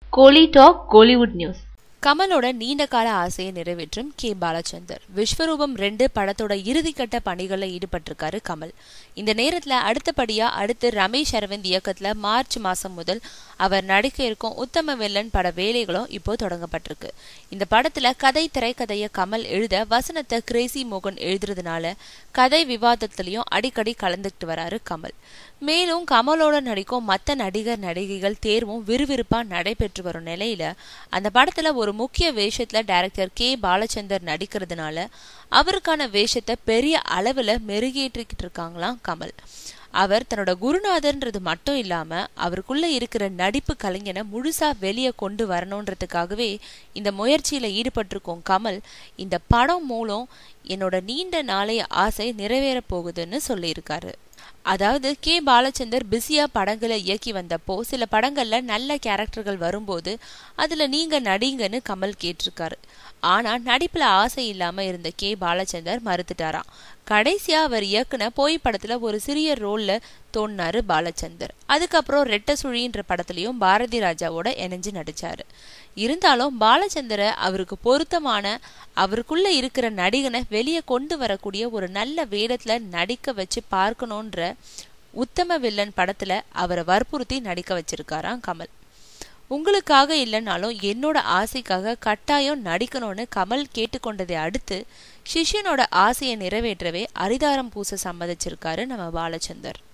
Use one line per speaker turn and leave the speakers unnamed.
கோலி talk Kollywood news
கமலோட நீண்ட கால ஆசையை நிறைவேற்றும் கே பாலச்சந்தர் விஸ்வரூபம் ரெண்டு படத்தோட இறுதிக்கட்ட பணிகள்ல ஈடுபட்டிருக்காரு கமல் இந்த நேரத்துல அடுத்தபடியா அடுத்து ரமேஷ் அரவிந்த் இயக்கத்துல மார்ச் மாசம் முதல் அவர் நடிக்க இருக்கும் உத்தம வெள்ளன் பட வேலைகளும் இப்போ தொடங்கப்பட்டிருக்கு இந்த படத்துல கதை திரைக்கதைய கமல் எழுத வசனத்தை கிரேசி மோகன் எழுதுறதுனால கதை விவாதத்திலையும் அடிக்கடி கலந்துக்கிட்டு வராரு கமல் மேலும் கமலோட நடிக்கும் மற்ற நடிகர் நடிகைகள் தேர்வும் விறுவிறுப்பா நடைபெற்று வரும் நிலையில அந்த படத்துல ஒரு முக்கிய வேஷத்துல டைரக்டர் கே பாலச்சந்தர் நடிக்கிறதுனால அவருக்கான வேஷத்தை பெரிய அளவுல மெருகேற்றிக்கிட்டு இருக்காங்களாம் கமல் அவர் தன்னோட குருநாதர்ன்றது மட்டும் இல்லாம அவருக்குள்ள இருக்கிற நடிப்பு கலைஞனை முழுசா வெளியே கொண்டு வரணுன்றதுக்காகவே இந்த முயற்சியில ஈடுபட்டிருக்கோம் கமல் இந்த படம் மூலம் என்னோட நீண்ட நாளைய ஆசை நிறைவேற போகுதுன்னு சொல்லியிருக்காரு அதாவது கே பாலச்சந்தர் பிஸியா படங்களை இயக்கி வந்தப்போ சில படங்கள்ல நல்ல கேரக்டர்கள் வரும்போது அதுல நீங்க நடிங்கன்னு கமல் கேட்டிருக்காரு ஆனா நடிப்புல ஆசை இல்லாம இருந்த கே பாலச்சந்தர் மறுத்துட்டாராம் கடைசியா அவர் இயக்குன போய் படத்துல ஒரு சிறிய ரோல்ல தோணினாரு பாலச்சந்தர் அதுக்கப்புறம் ரெட்ட சுழின்ற படத்துலயும் பாரதி ராஜாவோட இணைஞ்சு நடிச்சாரு இருந்தாலும் பாலச்சந்தரை அவருக்கு பொருத்தமான அவருக்குள்ள இருக்கிற நடிகனை வெளியே கொண்டு வரக்கூடிய ஒரு நல்ல வேடத்துல நடிக்க வச்சு பார்க்கணுன்ற உத்தம வில்லன் படத்துல அவரை வற்புறுத்தி நடிக்க வச்சிருக்காராம் கமல் உங்களுக்காக இல்லைனாலும் என்னோட ஆசைக்காக கட்டாயம் நடிக்கணும்னு கமல் கேட்டுக்கொண்டதை அடுத்து சிஷ்யனோட ஆசையை நிறைவேற்றவே அரிதாரம் பூச சம்மதிச்சிருக்காரு நம்ம பாலச்சந்தர்